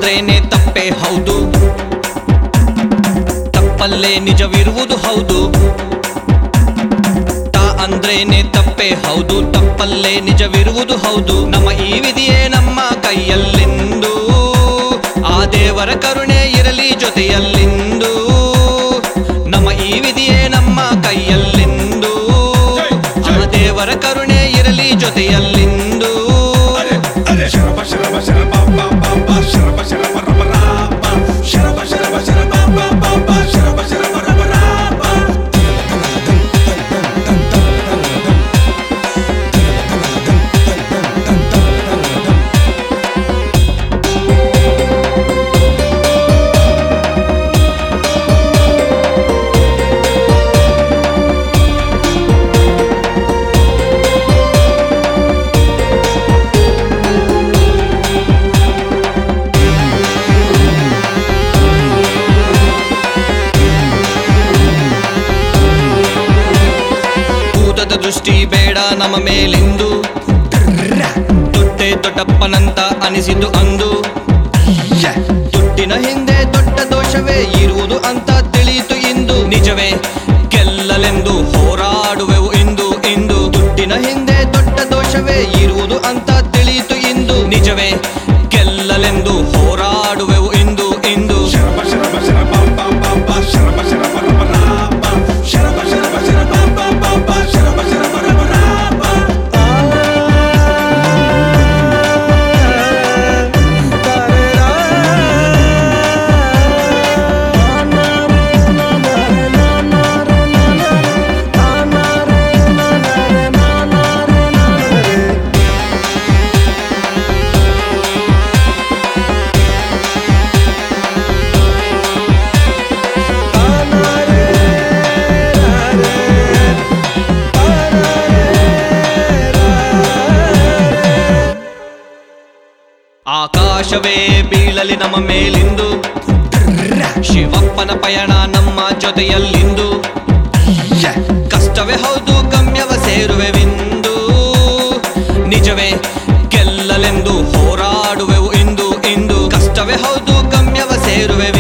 ಅಂದ್ರೇನೆ ತಪ್ಪೇ ಹೌದು ತಪ್ಪಲ್ಲೇ ನಿಜವಿರುವುದು ಹೌದು ತಾ ಅಂದ್ರೇನೆ ತಪ್ಪೇ ಹೌದು ತಪ್ಪಲ್ಲೇ ನಿಜವಿರುವುದು ಹೌದು ನಮ್ಮ ಈ ವಿಧಿಯೇ ನಮ್ಮ ಕೈಯಲ್ಲಿಂದು ಆ ದೇವರ ಕರುಣೆ ಇರಲಿ ಜೊತೆಯಲ್ಲಿಂದು ನಮ್ಮ ಈ ವಿಧಿಯೇ ನಮ್ಮ ಕೈಯಲ್ಲಿಂದು ಆ ದೇವರ ಕರುಣೆ ಇರಲಿ ಜೊತೆಯಲ್ಲಿಂದು ಶರಬ ಶರಬ ಶರಬ ಬಾ ಬಾ ಬಾ ಶರಬ ಶರಬ ರಬ ರಾಬ ಶರಬ ಶರಬ ಶರಬ ಬಾ ಬಾ ಬಾ ಶರಬ ಶರಬ ರಬ ರಾಬ ಭೂತದ ದೃಷ್ಟಿ ಬೇಡ ನಮ್ಮ ಮೇಲಿಂದು ದೊಡ್ಡೆ ದೊಡ್ಡಪ್ಪನಂತ ಅನಿಸಿತು ಅಂದು ದುಡ್ಡಿನ ಹಿಂದೆ ದೊಡ್ಡ ದೋಷವೇ ಇರುವುದು ಅಂತ ತಿಳಿಯಿತು ಇಂದು ನಿಜವೇ ಗೆಲ್ಲಲೆಂದು ಹೋರಾಡುವೆವು ಇಂದು ಇಂದು ದುಡ್ಡಿನ ಹಿಂದೆ ದೊಡ್ಡ ದೋಷವೇ ಇರುವುದು ಅಂತ ತಿಳಿಯಿತು ಇಂದು ನಿಜವೇ ಗೆಲ್ಲಲೆಂದು ಹೋರಾಡುವೆವು ಇಂದು ಇಂದು ಶರಬ ಶರಬ ಶರಬ ಬಾ ಬಾ ಬಾ ಶರಬ ಶರಬ ರಬ ರಾಬ ಶರಬ ಶರಬ ಶರಬ ಬಾ ಬಾ ಬಾ ಶರಬ ಶರಬ ರಬ ರಾಬ ಆಕಾಶವೇ ಬೀಳಲಿ ನಮ್ಮ ಮೇಲಿಂದು ಶಿವಪ್ಪನ ಪಯಣ ನಮ್ಮ ಜೊತೆಯಲ್ಲಿಂದು ಕಷ್ಟವೇ ಹೌದು ಗಮ್ಯವ ಸೇರುವೆವಿಂದು ನಿಜವೇ ಗೆಲ್ಲಲೆಂದು ಹೋರಾಡುವೆವು ಇಂದು ಇಂದು ಕಷ್ಟವೇ ಹೌದು ಗಮ್ಯವ ಸೇರುವೆ